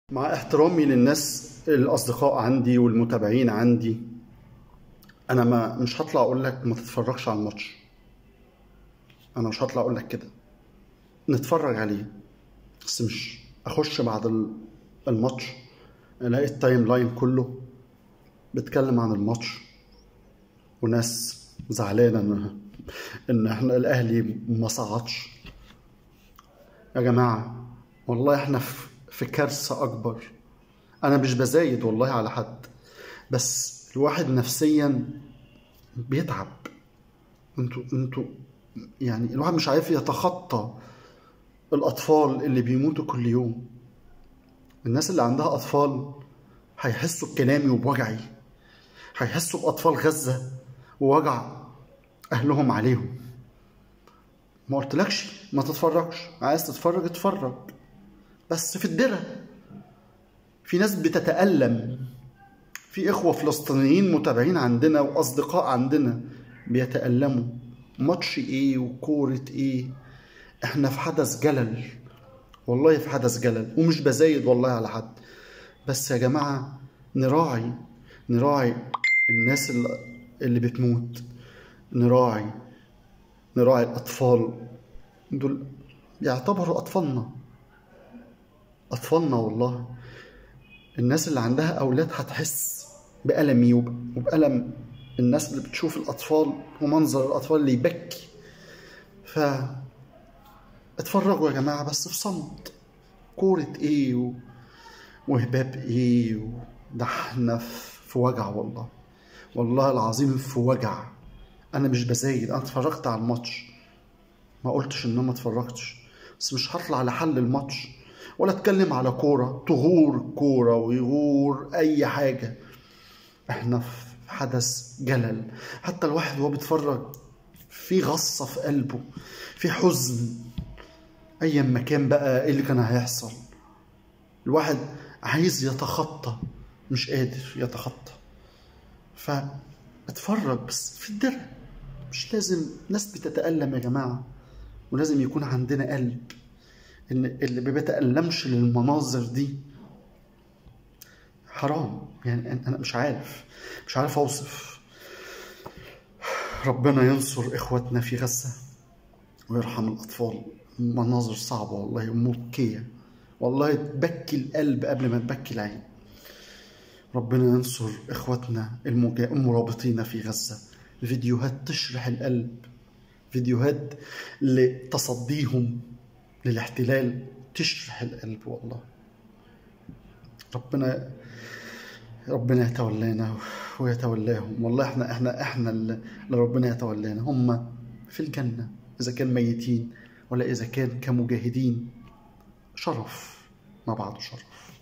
مع احترامي للناس الأصدقاء عندي والمتابعين عندي أنا ما مش هطلع أقول لك ما تتفرجش على الماتش أنا مش هطلع أقول لك كده نتفرج عليه بس مش أخش بعد ال- الماتش ألاقي التايم لاين كله بيتكلم عن الماتش وناس زعلانة إن إن إحنا الأهلي ما صعدش يا جماعة والله احنا في في كارثة أكبر أنا مش بزايد والله على حد بس الواحد نفسيا بيتعب انتوا انتوا يعني الواحد مش عارف يتخطى الأطفال اللي بيموتوا كل يوم الناس اللي عندها أطفال هيحسوا بكلامي وبوجعي هيحسوا بأطفال غزة ووجع أهلهم عليهم ما قلتلكش ما تتفرجش عايز تتفرج اتفرج بس في الدرة في ناس بتتألم في إخوة فلسطينيين متابعين عندنا وأصدقاء عندنا بيتألموا ماتش إيه وكورة إيه إحنا في حدث جلل والله في حدث جلل ومش بزايد والله على حد بس يا جماعة نراعي نراعي الناس اللي, اللي بتموت نراعي نراعي الأطفال دول يعتبروا أطفالنا أطفالنا والله الناس اللي عندها أولاد هتحس بألمي وب- وبألم الناس اللي بتشوف الأطفال ومنظر الأطفال اللي يبكي ف اتفرجوا يا جماعة بس في صمت كورة إيه و... وهباب إيه و... ده احنا في في وجع والله والله العظيم في وجع أنا مش بزايد أنا اتفرجت على الماتش ما قلتش ان انا ما اتفرجتش بس مش هطلع لحل الماتش ولا اتكلم على كوره تغور كوره ويغور اي حاجه احنا في حدث جلل حتى الواحد وهو بيتفرج في غصه في قلبه في حزن ايا ما كان بقى ايه اللي كان هيحصل الواحد عايز يتخطى مش قادر يتخطى فاتفرج بس في الدرع مش لازم ناس بتتألم يا جماعة ولازم يكون عندنا قلب ان اللي ما بيتألمش للمناظر دي حرام يعني أنا- انا مش عارف مش عارف اوصف ربنا ينصر اخواتنا في غزة ويرحم الاطفال مناظر صعبة والله ومبكية والله تبكي القلب قبل ما تبكي العين ربنا ينصر اخواتنا المجا- المرابطين في غزة فيديوهات تشرح القلب فيديوهات لتصديهم للاحتلال تشرح القلب والله ربنا ربنا يتولانا ويتولاهم والله احنا احنا احنا اللي ربنا يتولانا هم في الجنة اذا كان ميتين ولا اذا كان كمجاهدين شرف ما بعده شرف